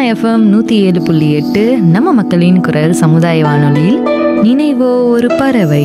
FM நூற்றி ஏழு புள்ளி எட்டு நம்ம மக்களின் குரல் சமுதாய வானொலியில் நினைவோ ஒரு பறவை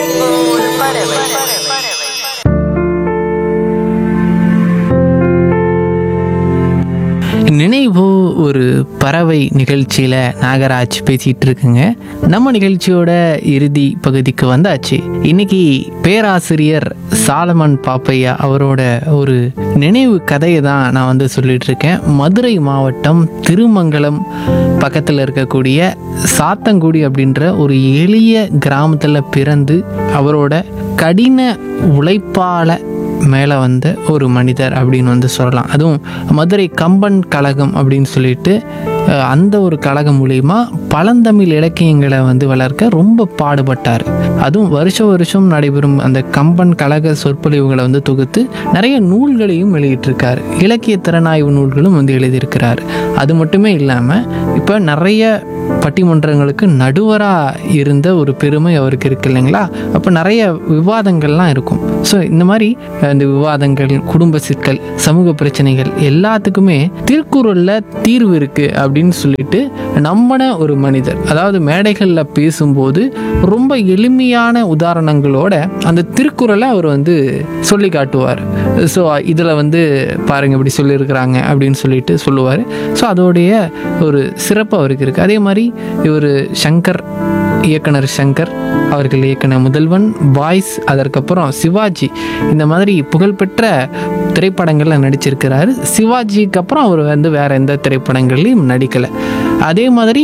நினைவோ ஒரு பறவை நிகழ்ச்சியில் நாகராஜ் பேசிகிட்டு இருக்குங்க நம்ம நிகழ்ச்சியோட இறுதி பகுதிக்கு வந்தாச்சு இன்னைக்கு பேராசிரியர் சாலமன் பாப்பையா அவரோட ஒரு நினைவு கதையை தான் நான் வந்து சொல்லிட்டு இருக்கேன் மதுரை மாவட்டம் திருமங்கலம் பக்கத்தில் இருக்கக்கூடிய சாத்தங்குடி அப்படின்ற ஒரு எளிய கிராமத்தில் பிறந்து அவரோட கடின உழைப்பால மேலே வந்த ஒரு மனிதர் அப்படின்னு வந்து சொல்லலாம் அதுவும் மதுரை கம்பன் கழகம் அப்படின்னு சொல்லிட்டு அஹ், அந்த ஒரு கழகம் மூலிமா பழந்தமிழ் இலக்கியங்களை வந்து வளர்க்க ரொம்ப பாடுபட்டார் அதுவும் வருஷ வருஷம் நடைபெறும் அந்த கம்பன் கழக சொற்பொழிவுகளை வந்து தொகுத்து நிறைய நூல்களையும் வெளியிட்டிருக்கார் இலக்கிய திறனாய்வு நூல்களும் வந்து எழுதியிருக்கிறார் அது மட்டுமே இல்லாமல் இப்போ நிறைய பட்டிமன்றங்களுக்கு நடுவராக இருந்த ஒரு பெருமை அவருக்கு இருக்கு இல்லைங்களா அப்போ நிறைய விவாதங்கள்லாம் இருக்கும் ஸோ இந்த மாதிரி அஹ், இந்த விவாதங்கள் குடும்ப சிக்கல் சமூக பிரச்சனைகள் எல்லாத்துக்குமே திருக்குறளில் தீர்வு இருக்குது அப்படின்னு சொல்லிட்டு நம்பின ஒரு மனிதர் அதாவது மேடைகளில் பேசும்போது ரொம்ப எளிமையான உதாரணங்களோட அந்த திருக்குறளை அவர் வந்து சொல்லி காட்டுவார் ஸோ இதில் வந்து பாருங்க இப்படி சொல்லியிருக்கிறாங்க அப்படின்னு சொல்லிட்டு சொல்லுவார் ஸோ அதோடைய ஒரு சிறப்பு அவருக்கு இருக்குது அதே மாதிரி இவர் சங்கர் இயக்குனர் சங்கர் அவர்கள் இயக்குன முதல்வன் பாய்ஸ் அதற்கப்புறம் சிவாஜி இந்த மாதிரி புகழ்பெற்ற திரைப்படங்களில் நடிச்சிருக்கிறாரு சிவாஜிக்கு அப்புறம் அவர் வந்து வேற எந்த திரைப்படங்கள்லையும் நடிக்கலை அதே மாதிரி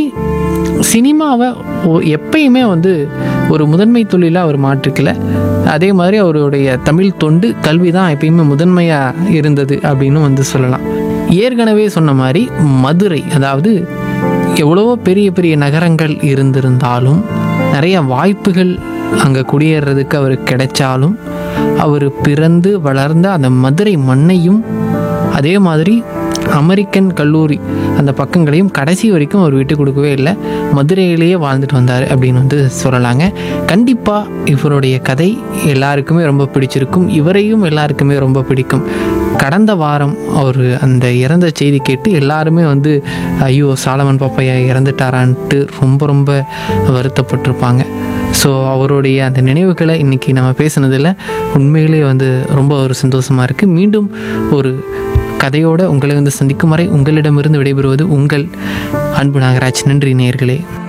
சினிமாவை ஒ- எப்பயுமே வந்து ஒரு முதன்மை தொழிலாக அவர் மாற்றிக்கல அதே மாதிரி அவருடைய தமிழ் தொண்டு கல்வி தான் எப்பயுமே முதன்மையாக இருந்தது அப்படின்னு வந்து சொல்லலாம் ஏற்கனவே சொன்ன மாதிரி மதுரை அதாவது எவ்வளவோ பெரிய பெரிய நகரங்கள் இருந்திருந்தாலும் நிறைய வாய்ப்புகள் அங்கே குடியேறதுக்கு அவருக்கு கிடைச்சாலும் அவர் பிறந்து வளர்ந்த அந்த மதுரை மண்ணையும் அதே மாதிரி அமெரிக்கன் கல்லூரி அந்த பக்கங்களையும் கடைசி வரைக்கும் அவர் விட்டு கொடுக்கவே இல்லை மதுரையிலேயே வாழ்ந்துட்டு வந்தார் அப்படின்னு வந்து சொல்லலாங்க கண்டிப்பாக இவருடைய கதை எல்லாருக்குமே ரொம்ப பிடிச்சிருக்கும் இவரையும் எல்லாருக்குமே ரொம்ப பிடிக்கும் கடந்த வாரம் அவர் அந்த இறந்த செய்தி கேட்டு எல்லாருமே வந்து ஐயோ சாலமன் பாப்பையா இறந்துட்டாரான்ட்டு ரொம்ப ரொம்ப வருத்தப்பட்டிருப்பாங்க ஸோ அவருடைய அந்த நினைவுகளை இன்றைக்கி நம்ம பேசுனதில் உண்மையிலே வந்து ரொம்ப ஒரு சந்தோஷமாக இருக்குது மீண்டும் ஒரு கதையோடு உங்களை வந்து சந்திக்கும் வரை உங்களிடமிருந்து விடைபெறுவது உங்கள் அன்பு நாகராஜ் நன்றி நேயர்களே